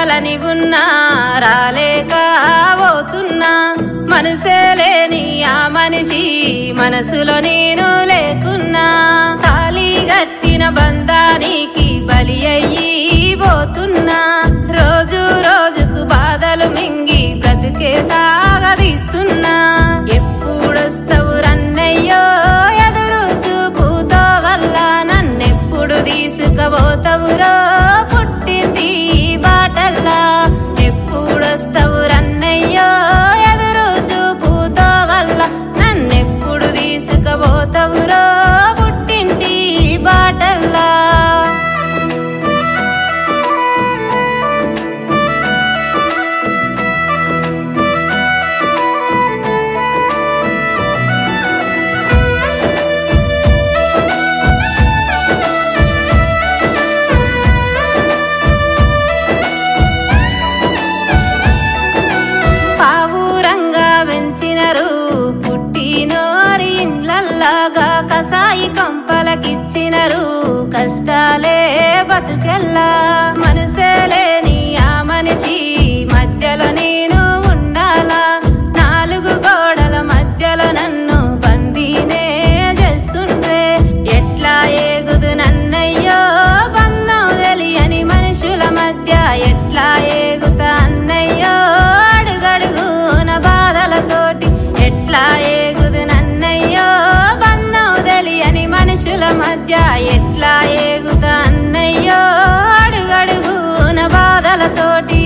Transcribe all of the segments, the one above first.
రావాలని ఉన్నా రాలేక పోతున్నా మనసే లేని ఆ మనిషి మనసులో నేను లేకున్నా తాళి గట్టిన బంధానికి బలి అయ్యి పోతున్నా రోజు రోజుకు బాధలు మింగి బ్రతుకే సాగదీస్తున్నా ఎప్పుడొస్తవు రన్నయ్యో ఎదురు చూపుతో వల్ల నన్నెప్పుడు తీసుకుపోతవురో పుట్టింది ఈ బాటల్లా ఎప్పుడొస్తవు రన్నయ్యో ఎదురు చూపుతో వల్ల నన్నెప్పుడు తీసుకుపోతవురో పుట్టింది ఈ బాటల్లా పావురంగా పెంచినరు పుట్టినోరి ఇండ్లల్లాగా కసాయి కంపలకిచ్చినరు కష్టాలే బతుకెల్లా మనసే లేని ఆ మనిషి మధ్యలో నేను ఉండాలా నాలుగు గోడల మధ్యలో నన్ను బందీనే చేస్తుండ్రే ఎట్లా ఏగుదు నన్నయ్యో బంధం తెలియని మనుషుల మధ్య ఎట్లా ఏగుతా అన్నయ్యో అడుగడుగున బాధలతోటి ఎట్లా ఏగుదు నన్నయ్యో బంధం తెలియని మనుషుల మధ్య ఎట్లా ఏగుతా అన్నయ్యో అడుగడుగున బాధలతోటి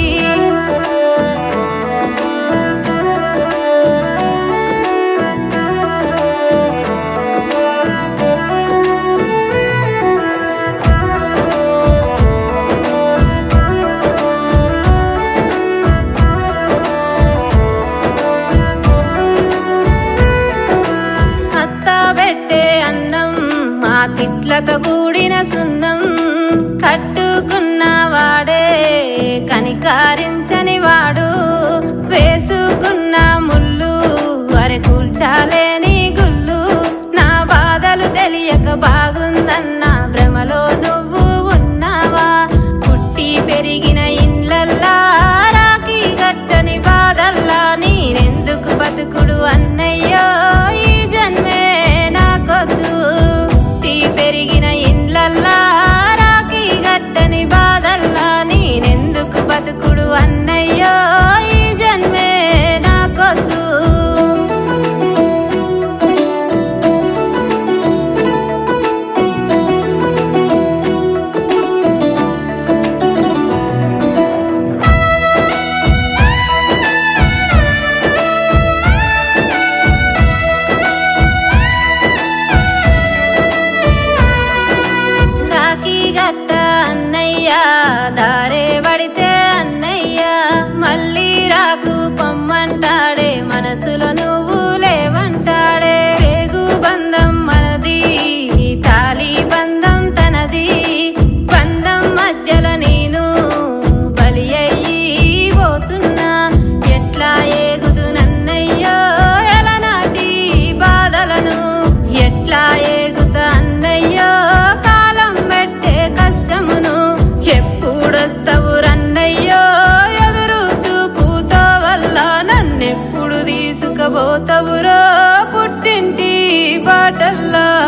అత్త పెట్టే అన్నం మా తిట్లతో కూడిన సున్నం కట్టుకున్న వాడే కనికారించని వాడు వేసుకున్న ముళ్ళు వరి కూల్చాలేని గుళ్ళు నా బాధలు తెలియక బాగుందన్న భ్రమలో నువ్వు ఉన్నావా పుట్టి పెరిగిన ఇండ్లల్లా రాకి గట్టని బాధల్లా నేనెందుకు బతుకుడు అన్నయ్యో ఈ జన్మే నాకొద్దు పుట్టి పెరిగిన ఇండ్లల్లా రాకి గట్టని బాధల్లా నేనెందుకు బతుకుడు అన్నయ్యో ఈ జన్మే నాకొద్దు రాఖీ గట్ట అన్నయ్య దారే పడితే అన్నయ్య మళ్ళీ రాకు పొమ్మంటాడే మనసులో నువ్వు లేవంటాడే రేగు బంధం మనది తాలి బంధం తనది బంధం మధ్యలో నేను బలి అయ్యి పోతున్నా ఎట్లా ఏగుదు నన్నయ్యో ఎలనాటి బాధలను ఎట్లా ఏగుతా అన్నయ్యో కాలం పెట్టే కష్టమును ఎప్పుడొస్తవు రన్నయ్యో ఎదురు చూపుతో వల్ల నన్నెప్పుడు తీసుకుపోతవురో పుట్టింటి బాటల్లా